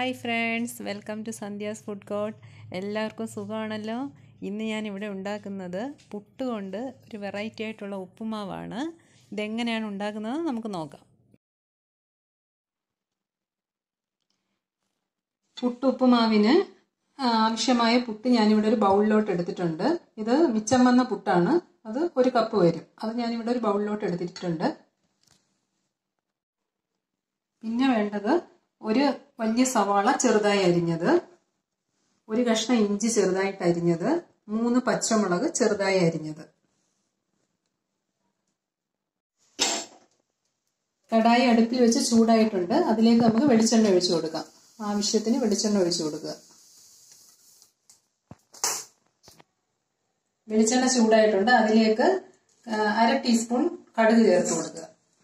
hi friends welcome to Sandhya's food court എല്ലാവർക്കും സുഖമാണല്ലോ ഇന്ന് ഞാൻ ഇവിടെ ഉണ്ടാക്കുന്നത് പുട്ട് കൊണ്ട് ഒരു വെറൈറ്റി ആയിട്ടുള്ള ഉപ്പുമാവാണ് ഇതെങ്ങനെയാണ് ഉണ്ടാക്കുന്നത് നമുക്ക് നോക്കാം പുട്ട് ഉപ്പുമാവിന് ആവശ്യമായ പുട്ട് ഞാനിവിടെ ഒരു ബൗളിലോട്ട് എടുത്തിട്ടുണ്ട് ഇത് മിച്ചം വന്ന പുട്ടാണ് അത് ഒരു കപ്പ് വരും അത് ഞാനിവിടെ ഒരു ബൗളിലോട്ട് എടുത്തിട്ടുണ്ട് പിന്നെ വേണ്ടത് ഒരു വലിയ സവാള ചെറുതായി അരിഞ്ഞത് ഒരു കഷ്ണം ഇഞ്ചി ചെറുതായിട്ട് അരിഞ്ഞത് മൂന്ന് പച്ചമുളക് ചെറുതായി അരിഞ്ഞത് കടായി അടുപ്പിൽ വെച്ച് ചൂടായിട്ടുണ്ട് അതിലേക്ക് നമുക്ക് വെളിച്ചെണ്ണ ഒഴിച്ചു കൊടുക്കാം ആവശ്യത്തിന് വെളിച്ചെണ്ണ ഒഴിച്ചു കൊടുക്കുക വെളിച്ചെണ്ണ ചൂടായിട്ടുണ്ട് അതിലേക്ക് അര ടീസ്പൂൺ കടുക് ചേർത്ത് കൊടുക്കുക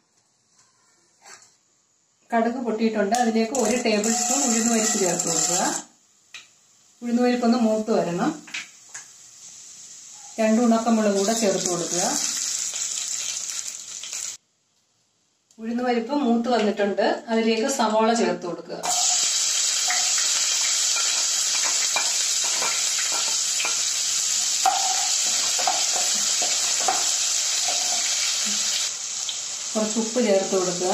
കടുക് പൊട്ടിയിട്ടുണ്ട് അതിലേക്ക് ഒരു ടേബിൾ സ്പൂൺ ഉഴുന്നുപരിപ്പ് ചേർത്ത് കൊടുക്കുക ഉഴുന്നുപരിപ്പൊന്ന് മൂത്ത് വരണം രണ്ട് ഉണക്കമുളക് കൂടെ ചേർത്ത് കൊടുക്കുക ഉഴുന്നുപരിപ്പ് മൂത്ത് വന്നിട്ടുണ്ട് അതിലേക്ക് സവോള ചേർത്ത് കൊടുക്കുക കുറച്ച് ഉപ്പ് ചേർത്ത് കൊടുക്കുക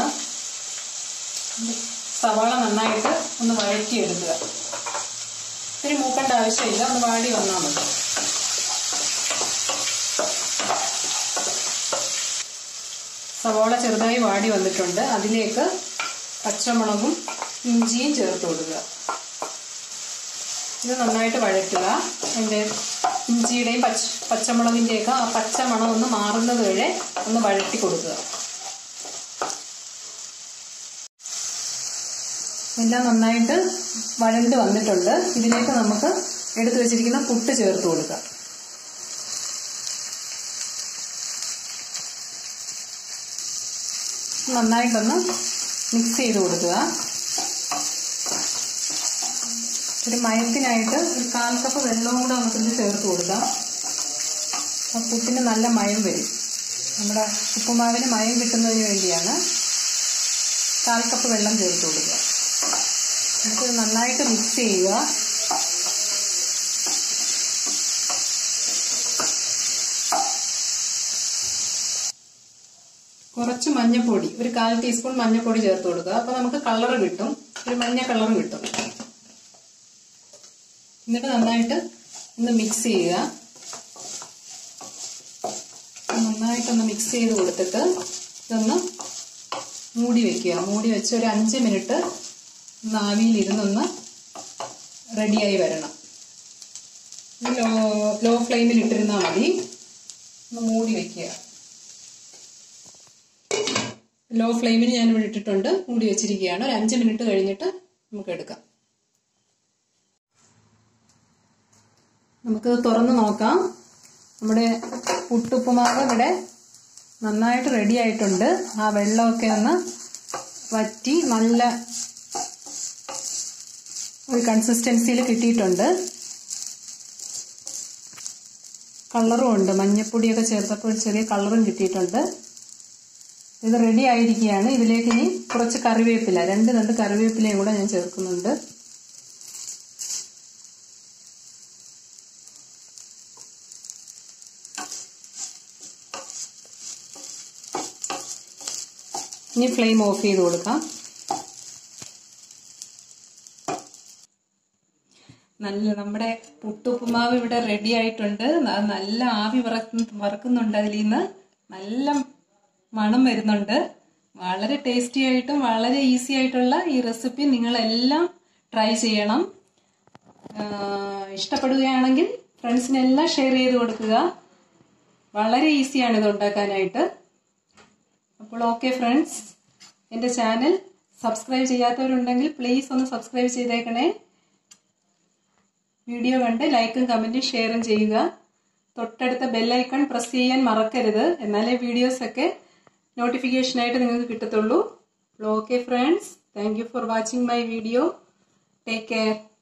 സവാള നന്നായിട്ട് ഒന്ന് വഴറ്റിയെടുക്കുക ഇത്തിരി മൂക്കേണ്ട ആവശ്യമില്ല ഒന്ന് വാടി വന്നാൽ മതി സവാള ചെറുതായി വാടി വന്നിട്ടുണ്ട് അതിലേക്ക് പച്ചമുളകും ഇഞ്ചിയും ചേർത്ത് കൊടുക്കുക ഇത് നന്നായിട്ട് വഴറ്റുക അതിൻ്റെ ഇഞ്ചിയുടെയും പച്ച പച്ചമുളകിൻ്റെയൊക്കെ ആ പച്ച മണം ഒന്ന് മാറുന്നത് വരെ ഒന്ന് വഴറ്റി കൊടുക്കുക എല്ലാം നന്നായിട്ട് വഴണ്ട് വന്നിട്ടുണ്ട് ഇതിലേക്ക് നമുക്ക് എടുത്തു വെച്ചിരിക്കുന്ന പുട്ട് ചേർത്ത് കൊടുക്കാം നന്നായിട്ടൊന്ന് മിക്സ് ചെയ്ത് കൊടുക്കുക ഒരു മയത്തിനായിട്ട് ഒരു കാൽ കപ്പ് വെള്ളവും കൂടെ നമുക്കിത് ചേർത്ത് കൊടുക്കാം ആ പുട്ടിന് നല്ല മയം വരും നമ്മുടെ ഉപ്പുമാവിന് മയം കിട്ടുന്നതിന് വേണ്ടിയാണ് കാൽ കപ്പ് വെള്ളം ചേർത്ത് കൊടുക്കുക നമുക്ക് നന്നായിട്ട് മിക്സ് ചെയ്യുക കുറച്ച് മഞ്ഞൾപ്പൊടി ഒരു കാൽ ടീസ്പൂൺ മഞ്ഞൾപ്പൊടി ചേർത്ത് കൊടുക്കുക അപ്പൊ നമുക്ക് കളർ കിട്ടും ഒരു മഞ്ഞ കളർ കിട്ടും എന്നിട്ട് നന്നായിട്ട് ഒന്ന് മിക്സ് ചെയ്യുക നന്നായിട്ടൊന്ന് മിക്സ് ചെയ്ത് കൊടുത്തിട്ട് ഇതൊന്ന് മൂടി വെക്കുക മൂടി വെച്ച് ഒരു അഞ്ച് മിനിറ്റ് ഒന്ന് ആവിയിലിരുന്നൊന്ന് റെഡിയായി വരണം ലോ ലോ ഫ്ലെയിമിൽ ഇട്ടിരുന്നാൽ മതി ഒന്ന് മൂടി വെക്കുക ലോ ഫ്ലെയിമിൽ ഞാൻ ഇവിടെ ഇട്ടിട്ടുണ്ട് മൂടി വെച്ചിരിക്കുകയാണ് ഒരു അഞ്ച് മിനിറ്റ് കഴിഞ്ഞിട്ട് നമുക്ക് എടുക്കാം നമുക്കത് തുറന്ന് നോക്കാം നമ്മുടെ പുട്ടുപ്പുമാവ് ഇവിടെ നന്നായിട്ട് റെഡി ആയിട്ടുണ്ട് ആ വെള്ളമൊക്കെ ഒന്ന് വറ്റി നല്ല ഒരു കൺസിസ്റ്റൻസിയിൽ കിട്ടിയിട്ടുണ്ട് കളറും ഉണ്ട് മഞ്ഞപ്പൊടിയൊക്കെ ചേർത്തപ്പോൾ ഒരു ചെറിയ കളറും കിട്ടിയിട്ടുണ്ട് ഇത് റെഡി ആയിരിക്കുകയാണ് ഇതിലേക്ക് ഇനി കുറച്ച് കറിവേപ്പില രണ്ട് രണ്ട് കറിവേപ്പിലയും കൂടെ ഞാൻ ചേർക്കുന്നുണ്ട് ഇനി ഫ്ലെയിം ഓഫ് ചെയ്ത് കൊടുക്കാം നല്ല നമ്മുടെ പുട്ടുപ്പുമാവ് ഇവിടെ റെഡി ആയിട്ടുണ്ട് നല്ല ആവി വറക്കുന്നുണ്ട് അതിൽ നിന്ന് നല്ല മണം വരുന്നുണ്ട് വളരെ ടേസ്റ്റി ആയിട്ടും വളരെ ഈസി ആയിട്ടുള്ള ഈ റെസിപ്പി നിങ്ങളെല്ലാം ട്രൈ ചെയ്യണം ഇഷ്ടപ്പെടുകയാണെങ്കിൽ ഫ്രണ്ട്സിനെല്ലാം ഷെയർ ചെയ്ത് കൊടുക്കുക വളരെ ഈസിയാണ് ഇത് ഉണ്ടാക്കാനായിട്ട് അപ്പോൾ ഓക്കെ ഫ്രണ്ട്സ് എൻ്റെ ചാനൽ സബ്സ്ക്രൈബ് ചെയ്യാത്തവരുണ്ടെങ്കിൽ പ്ലീസ് ഒന്ന് സബ്സ്ക്രൈബ് ചെയ്തേക്കണേ വീഡിയോ കണ്ട് ലൈക്കും കമൻറ്റും ഷെയറും ചെയ്യുക തൊട്ടടുത്ത ബെല്ലൈക്കൺ പ്രസ് ചെയ്യാൻ മറക്കരുത് എന്നാലേ വീഡിയോസൊക്കെ നോട്ടിഫിക്കേഷനായിട്ട് നിങ്ങൾക്ക് കിട്ടത്തുള്ളൂ okay friends thank you for watching my video take care